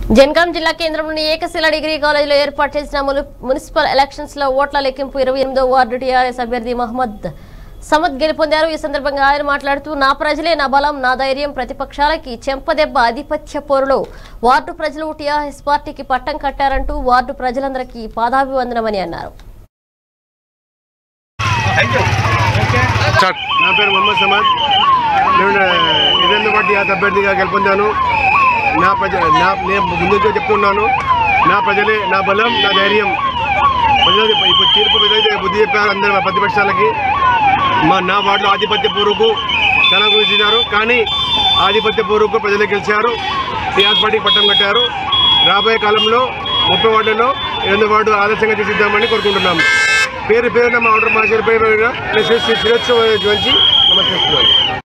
జనగాం జిల్లా కేంద్రంలోని ఏకశిల డిగ్రీ కాలేజీలో ఏర్పాటు చేసిన ముని- మున్సిపల్ ఎలక్షన్స్ లో ఓట్ల లెక్కింపు ఇరవై ఎనిమిదో వార్డు టీఆర్ఎస్ అభ్యర్థి మహమ్మద్ సమద్ గెలుపొందారు ఈ సందర్భంగా ఆయన మాట్లాడుతూ నా ప్రజలే నా బలం నా ధైర్యం ప్రతిపక్షాలకి చెంపదెబ్బ ఆధిపత్య పోరులో వార్డు ప్రజలు టీఆర్ఎస్ పార్టీకి పట్టం కట్టారంటూ వార్డు ప్రజలందరికీ పాదాభివందనమని అన్నారు స్టార్ట్ నా పేరు మొహమ్మద్ సమాద్ నేను ఇరవై పార్టీ అభ్యర్థిగా గెలుపొందాను నా ప్రజ నా నేను ముందుగా చెప్తున్నాను నా ప్రజలే నా బలం నా ధైర్యం ప్రజలు ఇప్పుడు తీర్పు ఏదైతే బుద్ధి చెప్పారు అందరూ మా ప్రతిపక్షాలకి మా నా వార్డులో ఆధిపత్య పూర్వకు చాలా గురించినారు కానీ ఆధిపత్య పూర్వకు ప్రజలు గెలిచారు టీఆర్ఎస్ పార్టీకి పట్టం కట్టారు రాబోయే కాలంలో ముప్పై వార్డులో ఎనిమిది వార్డు ఆలస్యంగా తీసిద్దామని కోరుకుంటున్నాము పేరు పేరున మా ఆర్డర్ మా పేరు పేరున శిరస్సు వంచి నమస్కరిస్తున్నాను